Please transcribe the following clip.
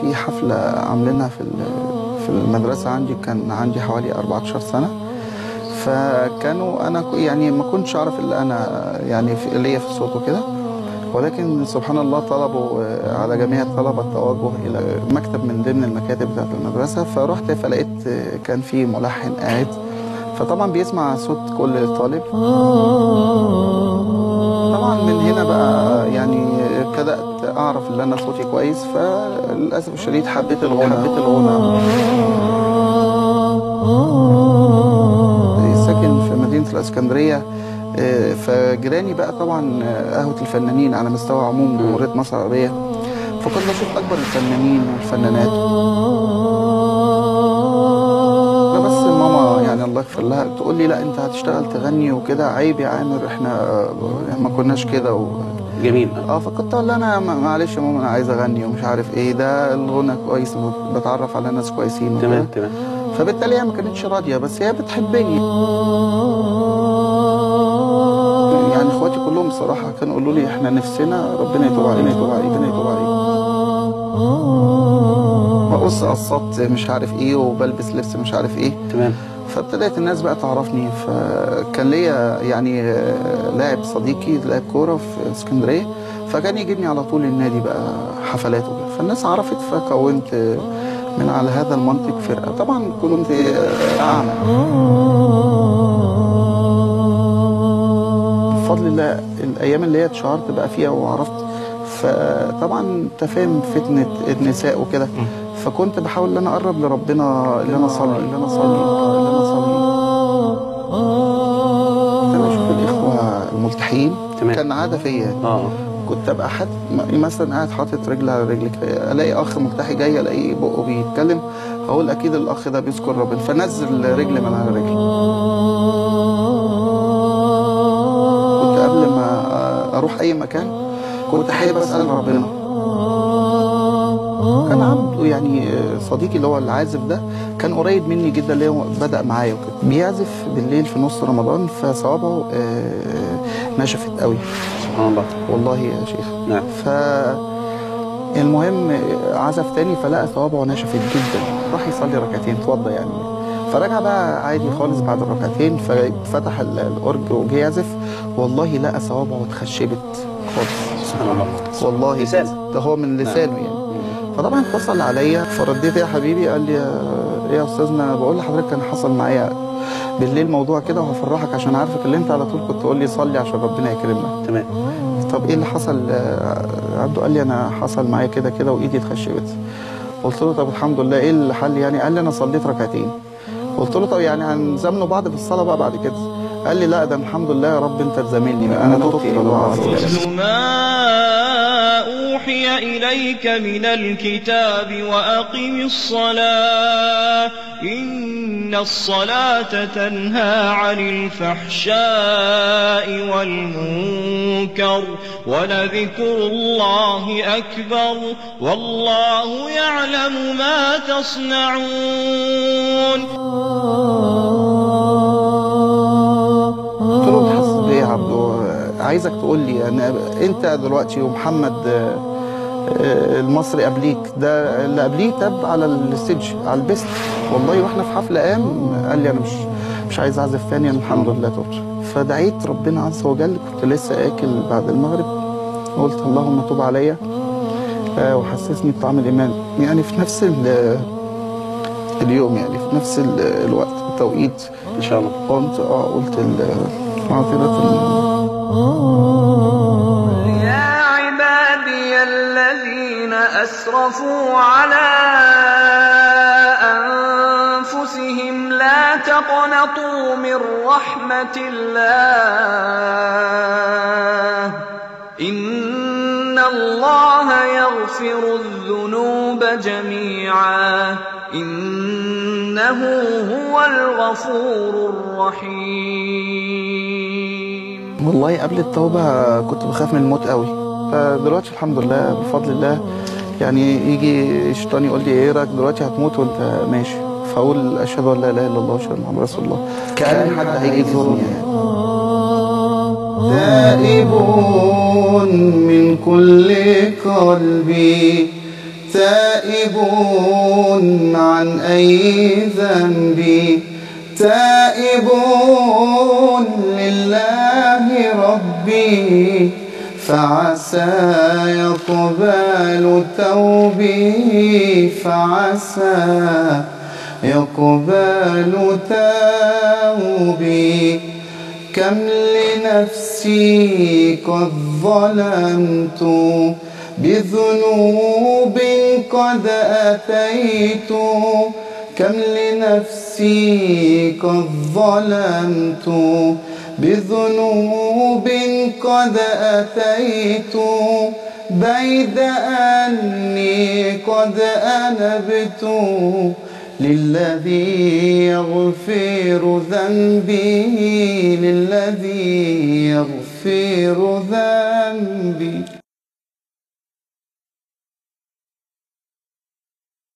في حفله عاملينها في ال- في المدرسه عندي كان عندي حوالي 14 سنه فكانوا انا ك- يعني ما كنتش اعرف اللي انا يعني في ليا في الصوت وكده ولكن سبحان الله طلبوا آه، على جميع الطلبه التوجه الى مكتب من ضمن المكاتب بتاعت المدرسه فرحت فلقيت آه، كان في ملحن قاعد فطبعا بيسمع صوت كل طالب طبعا من هنا بقى يعني بدات اعرف ان انا صوتي كويس فللاسف الشديد حبيت الغنى حبيت الغنى ساكن في مدينه الاسكندريه آه، فجيراني بقى طبعا آه، قهوه الفنانين على مستوى عموم جمهوريه مصر العربيه فكنت بشوف اكبر الفنانين والفنانات لا بس ماما يعني الله يغفر لها تقول لي لا انت هتشتغل تغني وكده عيب يا عامر احنا آه، ما كناش كده و... جميل اه فكنت اقول لها انا م- معلش يا ماما انا عايز اغني ومش عارف ايه ده الغنى كويس بتعرف على ناس كويسين وكده. تمام تمام فبالتالي هي ما كانتش راضيه بس هي بتحبني يعني اخواتي كلهم بصراحه كانوا يقولوا لي احنا نفسنا ربنا يتوب علينا يتوب عليك ربنا يتوب عليك بقص قصات مش عارف ايه وبلبس لبس مش عارف ايه تمام فابتدت الناس بقى تعرفني فكان ليا يعني آه، لاعب صديقي لاعب كوره في اسكندريه فكان يجيبني على طول النادي بقى حفلات وكده فالناس عرفت فكونت آه، من على هذا المنطق فرقه طبعا كنت آه، اعمى بفضل الله الايام اللي هي اتشهرت بقى فيها وعرفت فطبعا انت فاهم فتنه النساء وكده فكنت بحاول ان انا اقرب لربنا ان انا اصلي ان انا اصلي ان انا اصلي كنت انا اشوف الاخوه الملتحين تمام. كان عاده فيا اه كنت ابقى حد م- مثلا قاعد حاطط رجل على رجل كده الاقي اخ ملتحي جاي الاقي بقه بيتكلم هقول اكيد الاخ ده بيذكر ربنا فنزل رجل من على رجل كنت قبل ما اروح اي مكان كنت حابب اسال ربنا كان عبده يعني صديقي اللي هو العازف ده كان قريب مني جدا اللي هو بدا معايا وكده بيعزف بالليل في نص رمضان فصوابعه آه، نشفت قوي سبحان الله والله يا شيخ نعم ف المهم عزف تاني فلقى صوابعه نشفت جدا راح يصلي ركعتين اتوضى يعني فرجع بقى عادي خالص بعد الركعتين ففتح ال- الاورج وجه يعزف والله لقى صوابعه اتخشبت خالص سبحان الله والله لسان. ده هو من لسانه يعني فطبعا اتصل عليا فرديت يا حبيبي قال لي يا- ايه يا استاذنا بقول لحضرتك كان حصل معايا بالليل موضوع كده وهفرحك عشان عارفك اللي انت على طول كنت تقول لي صلي عشان ربنا يكرمنا تمام طب ايه اللي حصل آه، عبده قال لي انا حصل معايا كده كده وايدي اتخشبت قلت له طب الحمد لله ايه الحل يعني قال لي انا صليت ركعتين قلت له طب يعني هنزامنوا بعض في الصلاه بقى بعد كده قال لي لا ده الحمد لله يا رب انت تزاملني انا تبت الى الله عز وجل اتل ما أوحي إليك من الكتاب وأقم الصلاة إن الصلاة تنهى عن الفحشاء والمنكر ولذكر الله أكبر والله يعلم ما تصنعون قلت له انت حاسس بايه يا عبده عايزك تقول لي انا انت دلوقتي ومحمد آه، آه، المصري قبليك ده اللي قبليه تاب على الستيج على البيست والله واحنا في حفله قام قال لي انا مش مش عايز اعزف تاني انا الحمد لله تبت فدعيت ربنا عز وجل كنت لسه اكل بعد المغرب قلت اللهم تب عليا آه، وحسسني بطعم الايمان يعني في نفس ال- اليوم يعني في نفس ال- الوقت التوقيت ان شاء الله قمت اه قلت ال- معذرة يا عبادي الذين أسرفوا على أنفسهم لا تقنطوا من رحمة الله إن الله يغفر الذنوب جميعا إنه هو الغفور الرحيم والله قبل التوبة كنت بخاف من الموت قوي فدلوقتي الحمد لله بفضل الله يعني يجي الشيطان يقول لي ايه رايك دلوقتي هتموت وانت ماشي فاقول اشهد ان لا اله الا الله واشهد ان محمد رسول الله كان حد هيجي يزورني يعني تائبون من كل قلبي تائبون عن أي ذنب تائبون لله ربي فعسى يقبل توبي فعسى يقبل توبي كم لنفسي قد ظلمت بذنوب قد أتيت كم لنفسي قد ظلمت بذنوب قد أتيت بيد أني قد أنبت للذي يغفر ذنبي للذي يغفر ذنبي